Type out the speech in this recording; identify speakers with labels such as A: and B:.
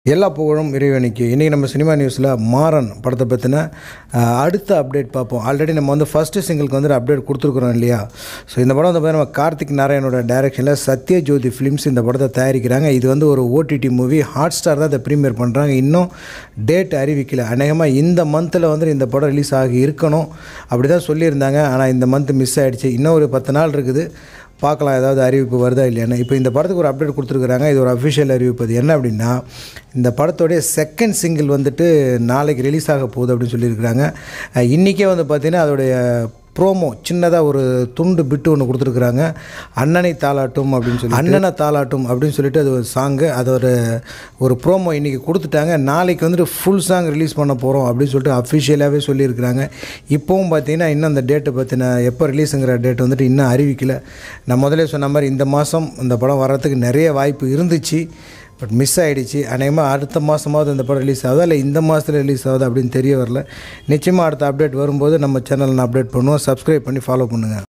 A: எல்லா புகழும் இறைவனுக்கு இன்றைக்கி நம்ம சினிமா நியூஸில் மாறன் படத்தை பற்றின அஹ், அடுத்த அப்டேட் பார்ப்போம் ஆல்ரெடி நம்ம வந்து ஃபஸ்ட்டு சிங்கிளுக்கு வந்துட்டு அப்டேட் கொடுத்துருக்குறோம் இல்லையா ஸோ இந்த படம் வந்து பார்த்தீங்கன்னா நம்ம கார்த்திக் நாராயணோட டைரக்ஷனில் சத்யஜோதி ஃபிலிம்ஸ் இந்த படத்தை தயாரிக்கிறாங்க இது வந்து ஒரு ஓடிடி மூவி ஹாட் ஸ்டார் தான் இதை ப்ரீமியர் பண்ணுறாங்க இன்னும் டேட் அறிவிக்கல அநேகமாக இந்த மந்தில் வந்து இந்த படம் ரிலீஸ் ஆகி இருக்கணும் அப்படி தான் சொல்லியிருந்தாங்க ஆனால் இந்த மந்த் மிஸ் ஆகிடுச்சு இன்னும் ஒரு பத்து நாள் இருக்குது பார்க்கலாம் ஏதாவது அறிவிப்பு வருதா இல்லையான்னு இப்போ இந்த படத்துக்கு ஒரு அப்டேட் கொடுத்துருக்குறாங்க இது ஒரு அஃபிஷியல் அறிவிப்பு அது என்ன அப்படின்னா இந்த படத்தோடைய செகண்ட் சிங்கிள் வந்துட்டு நாளைக்கு ரிலீஸ் ஆக போகுது அப்படின்னு சொல்லியிருக்கிறாங்க அஹ் இன்றைக்கே வந்து பார்த்திங்கன்னா அதோடைய ப்ரோமோ சின்னதாக ஒரு துண்டு பிட்டு ஒன்று கொடுத்துருக்குறாங்க அண்ணனை தாளாட்டும் அப்படின்னு சொல்லி அண்ணனை தாளாட்டும் அப்படின்னு சொல்லிட்டு அது ஒரு சாங்கு அது ஒரு ஒரு ப்ரோமோ இன்றைக்கி கொடுத்துட்டாங்க நாளைக்கு வந்துட்டு ஃபுல் சாங் ரிலீஸ் பண்ண போகிறோம் அப்படின்னு சொல்லிட்டு அஃபிஷியலாகவே சொல்லியிருக்கிறாங்க இப்போவும் பார்த்தீங்கன்னா இன்னும் அந்த டேட்டை பற்றின எப்போ ரிலீஸுங்கிற டேட் வந்துட்டு இன்னும் அறிவிக்கல நான் முதலே சொன்ன மாதிரி இந்த மாதம் இந்த படம் வர்றதுக்கு நிறைய வாய்ப்பு இருந்துச்சு பட் மிஸ் ஆகிடுச்சு அநேகமாக அடுத்த மாதமாவது இந்த படம் ரிலீஸ் ஆகுதா இல்லை இந்த மாதத்தில் ரிலீஸ் ஆகுது அப்படின்னு தெரிய வரல நிச்சயமாக அடுத்த அப்டேட் வரும்போது நம்ம சேனலில் அப்டேட் பண்ணுவோம் சப்ஸ்கிரைப் பண்ணி ஃபாலோ பண்ணுங்கள்